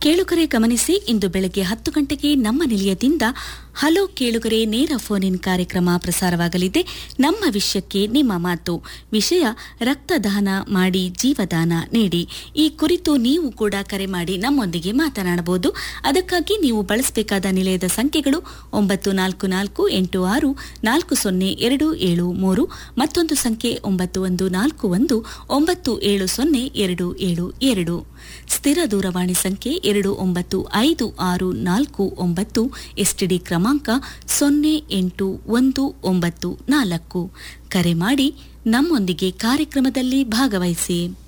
ಕೇಳುಗರೆ ಗಮನಿಸಿ ಇಂದು ಬೆಳಗ್ಗೆ ಹತ್ತು ಗಂಟೆಗೆ ನಮ್ಮ ನಿಲಯದಿಂದ ಹಲೋ ಕೇಳುಗರೆ ನೇರ ಫೋನ್ ಇನ್ ಕಾರ್ಯಕ್ರಮ ಪ್ರಸಾರವಾಗಲಿದೆ ನಮ್ಮ ವಿಷಯಕ್ಕೆ ನಿಮ್ಮ ಮಾತು ವಿಷಯ ರಕ್ತದಾನ ಮಾಡಿ ಜೀವದಾನ ನೀಡಿ ಈ ಕುರಿತು ನೀವು ಕೂಡ ಕರೆ ಮಾಡಿ ನಮ್ಮೊಂದಿಗೆ ಮಾತನಾಡಬಹುದು ಅದಕ್ಕಾಗಿ ನೀವು ಬಳಸಬೇಕಾದ ನಿಲಯದ ಸಂಖ್ಯೆಗಳು ಒಂಬತ್ತು ನಾಲ್ಕು ನಾಲ್ಕು ಎಂಟು ಆರು ನಾಲ್ಕು ಸೊನ್ನೆ ಎರಡು ಏಳು ಮೂರು ಮತ್ತೊಂದು ಸಂಖ್ಯೆ ಒಂಬತ್ತು ಒಂದು ನಾಲ್ಕು ಒಂದು ಒಂಬತ್ತು ಏಳು ಸೊನ್ನೆ ಎರಡು ಏಳು ಎರಡು ಸ್ಥಿರ ದೂರವಾಣಿ ಸಂಖ್ಯೆ ಎರಡು ಒಂಬತ್ತು ಐದು ಆರು ನಾಲ್ಕು ಒಂಬತ್ತು ಎಸ್ಟಿಡಿ ಕ್ರಮಾಂಕ ಸೊನ್ನೆ ಎಂಟು ಒಂದು ಒಂಬತ್ತು ನಾಲ್ಕು ಕರೆ ಮಾಡಿ ನಮ್ಮೊಂದಿಗೆ ಕಾರ್ಯಕ್ರಮದಲ್ಲಿ ಭಾಗವಹಿಸಿ